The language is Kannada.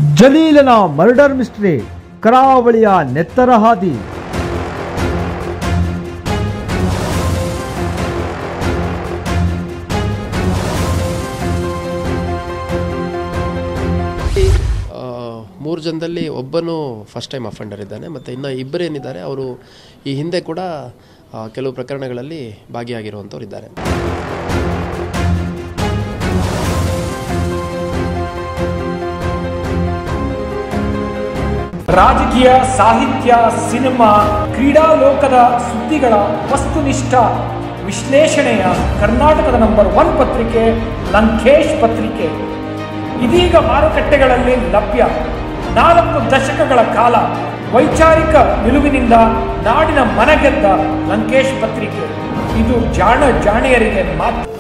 ಜಲೀಲನ ಮರ್ಡರ್ ಮಿಸ್ಟ್ರಿ ಕರಾವಳಿಯ ನೆತ್ತರ ಹಾದಿ ಮೂರು ಜನದಲ್ಲಿ ಒಬ್ಬನು ಫಸ್ಟ್ ಟೈಮ್ ಅಫೆಂಡರ್ ಇದ್ದಾನೆ ಮತ್ತು ಇನ್ನು ಇಬ್ಬರೇನಿದ್ದಾರೆ ಅವರು ಈ ಹಿಂದೆ ಕೂಡ ಆ, ಕೆಲವು ಪ್ರಕರಣಗಳಲ್ಲಿ ಭಾಗಿಯಾಗಿರುವಂಥವ್ರು ಇದ್ದಾರೆ ರಾಜಕೀಯ ಸಾಹಿತ್ಯ ಸಿನಿಮಾ ಕ್ರೀಡಾ ಲೋಕದ ಸುದ್ದಿಗಳ ವಸ್ತುನಿಷ್ಠ ವಿಶ್ಲೇಷಣೆಯ ಕರ್ನಾಟಕದ ನಂಬರ್ ಒನ್ ಪತ್ರಿಕೆ ಲಂಕೇಶ್ ಪತ್ರಿಕೆ ಇದೀಗ ಮಾರುಕಟ್ಟೆಗಳಲ್ಲಿ ಲಭ್ಯ ನಾಲ್ಕು ದಶಕಗಳ ಕಾಲ ವೈಚಾರಿಕ ನಿಲುವಿನಿಂದ ನಾಡಿನ ಮನಗೆದ್ದ ಲಂಕೇಶ್ ಪತ್ರಿಕೆ ಇದು ಜಾಣ ಜಾಣಿಯರಿಗೆ ಮಾತ್ರ